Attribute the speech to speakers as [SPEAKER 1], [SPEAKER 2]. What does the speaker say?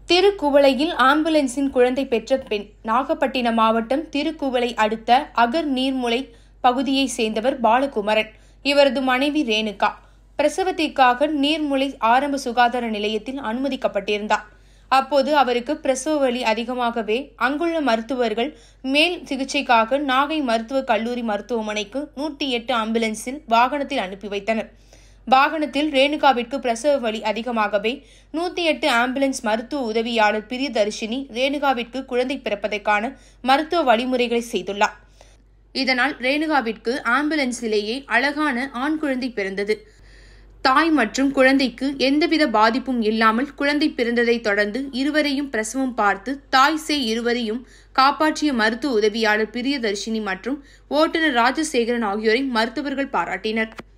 [SPEAKER 1] திருக்குவளையில் ஆம்புலன்ஸின் குழந்தை பெற்ற பெண் நாகப்பட்டினம் மாவட்டம் திருக்குவளை அடுத்த அகர் நீர்முலை பகுதியைச் சேர்ந்தவர் பாலகுமரன் இவரது மனைவி ரேணுகா பிரசவத்திற்காக நீர்முலை ஆரம்ப சுகாதார நிலையத்தில் அனுமதிக்கப்பட்டிருந்தார் அப்போது அவருக்கு பிரசவ வலி அதிகமாகவே அங்குள்ள மருத்துவர்கள் மேல் சிகிச்சைக்காக நாகை மருத்துவக் கல்லூரி மருத்துவமனைக்கு நூற்றி எட்டு ஆம்புலன்ஸில் வாகனத்தில் அனுப்பி வைத்தனர் வாகனத்தில் ரேணுகாவிற்கு பிரசவ வலி அதிகமாகவே நூத்தி எட்டு ஆம்புலன்ஸ் மருத்துவ உதவியாளர் பிரியதர்ஷினி ரேணுகாவிற்கு குழந்தை பிறப்பதற்கான மருத்துவ வழிமுறைகளை செய்துள்ளார் இதனால் ரேணுகாவிற்கு ஆம்புலன்ஸிலேயே அழகான ஆண் குழந்தை பிறந்தது தாய் மற்றும் குழந்தைக்கு எந்தவித பாதிப்பும் இல்லாமல் குழந்தை பிறந்ததை தொடர்ந்து இருவரையும் பிரசவம் பார்த்து தாய் சேய் இருவரையும் காப்பாற்றிய மருத்துவ உதவியாளர் பிரியதர்ஷினி மற்றும் ஓட்டுநர் ராஜசேகரன் ஆகியோரை மருத்துவர்கள் பாராட்டினர்